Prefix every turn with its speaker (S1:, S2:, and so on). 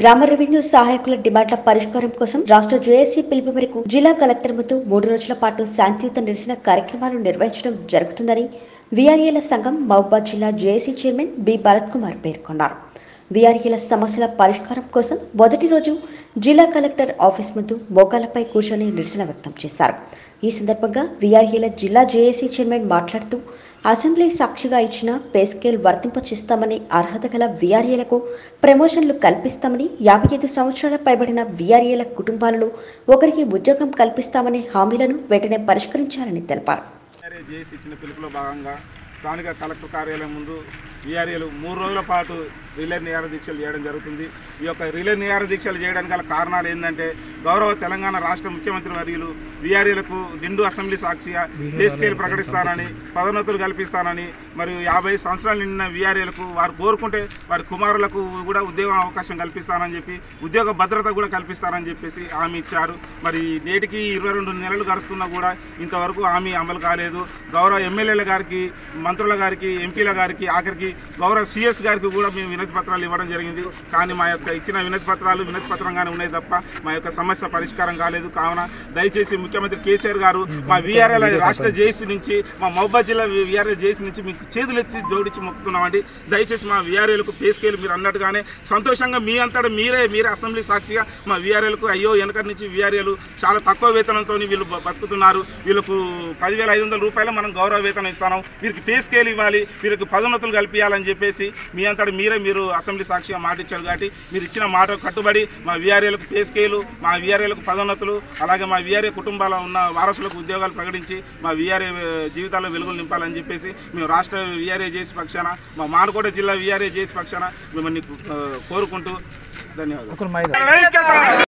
S1: గ్రామ రెవెన్యూ సహాయకుల డిమాండ్ల పరిష్కారం కోసం రాష్ట్ర జేఏసీ పిలుపు మేరకు జిల్లా కలెక్టర్ ముందు మూడు రోజుల పాటు శాంతియుత నిరసన కార్యక్రమాలు నిర్వహించడం జరుగుతుందని వీఆర్ఏల సంఘం మహబూబాద్ జిల్లా JAC chairman B Bharat Kumar పేర్కొన్నారు వీఆర్ఏల సమస్యల పరిష్కారం కోసం మొదటి రోజు జిల్లా కలెక్టర్ ఆఫీస్ ముందు మోకాలపై కూర్చొని నిరసన వ్యక్తం చేశారు ఈ సందర్భంగా వీఆర్ఏల జిల్లా జేఏసీ చైర్మన్ మాట్లాడుతూ అసెంబ్లీ సాక్షిగా ఇచ్చిన పే స్కేల్ వర్తింపచేస్తామని అర్హత గల వీఆర్ఏలకు ప్రమోషన్లు కల్పిస్తామని యాభై ఐదు సంవత్సరాల పైబడిన వీఆర్ఏల కుటుంబాలలో ఒకరికి ఉద్యోగం కల్పిస్తామని హామీలను వెంటనే పరిష్కరించాలని తెలిపారు
S2: వీఆర్ఏ జేఏసీ ఇచ్చిన పిలుపులో భాగంగా స్థానిక కలెక్టర్ కార్యాలయం ముందు వీఆర్ఏలు మూడు రోజుల పాటు రిలే నియార దీక్షలు చేయడం జరుగుతుంది ఈ యొక్క రిలే నియార దీక్షలు చేయడానికి గల కారణాలు ఏంటంటే గౌరవ తెలంగాణ రాష్ట్ర ముఖ్యమంత్రి వర్యులు వీఆర్ఏలకు నిండు అసెంబ్లీ సాక్షిగా పే స్కేల్ ప్రకటిస్తానని పదోన్నతులు కల్పిస్తానని మరియు యాభై సంవత్సరాలు నిండిన వీఆర్ఏలకు వారు కోరుకుంటే వారి కుమారులకు కూడా ఉద్యోగ అవకాశం కల్పిస్తానని చెప్పి ఉద్యోగ భద్రత కూడా కల్పిస్తానని చెప్పేసి హామీ ఇచ్చారు మరి నేటికి ఇరవై రెండు నెలలు గడుస్తున్నా కూడా ఇంతవరకు హామీ అమలు కాలేదు గౌరవ ఎమ్మెల్యేల గారికి మంత్రుల గారికి ఎంపీల గారికి ఆఖరికి గౌరవ సిఎస్ గారికి కూడా మేము వినతి పత్రాలు ఇవ్వడం జరిగింది కానీ మా యొక్క ఇచ్చిన వినతి పత్రాలు వినతి పత్రంగానే ఉన్నాయి తప్ప మా యొక్క సమస్య పరిష్కారం కాలేదు కావున దయచేసి ముఖ్యమంత్రి కేసీఆర్ గారు మా వీఆర్ఎల్ రాష్ట్ర జేసీ నుంచి మా మహబాద్ జిల్లా వీఆర్ఎల్ జేసీ నుంచి మీకు చేతులు ఎత్తి జోడించి మొక్కుతున్నామండి దయచేసి మా వీఆర్ఏలకు పే స్కేల్ మీరు అన్నట్టుగానే సంతోషంగా మీ అంతటా మీరే మీరే అసెంబ్లీ సాక్షిగా మా వీఆర్ఏలకు అయ్యో వెనకటి నుంచి వీఆర్ఏలు చాలా తక్కువ వేతనంతో వీళ్ళు బ- బతుకుతున్నారు వీళ్ళకు పదివేల ఐదు వందల రూపాయలు మనం గౌరవ వేతనం ఇస్తాం వీరికి పే స్కేల్ ఇవ్వాలి వీరికి పదోన్నతులు కల్పించాలని చెప్పేసి మీ అంతటా మీరే మీరు అసెంబ్లీ సాక్షిగా మాట ఇచ్చారు కాబట్టి మీరు ఇచ్చిన మాట కట్టుబడి మా వీఆర్ఏలకు పే స్కేలు మా వీఆర్ఏలకు పదోన్నతులు అలాగే మా వీఆర్ఏ కుటుంబాల ఉన్న వారసులకు ఉద్యోగాలు ప్రకటించి మా వీఆర్ఏ జీవితాల్లో వెలుగులు నింపాలని చెప్పేసి మేము రాష్ట్ర వీఆర్ఏ చేసి పక్షాన మా మానకోట జిల్లా వీఆర్ఏ చేసి పక్షాన మిమ్మల్ని ఆ, కోరుకుంటూ ధన్యవాదాలు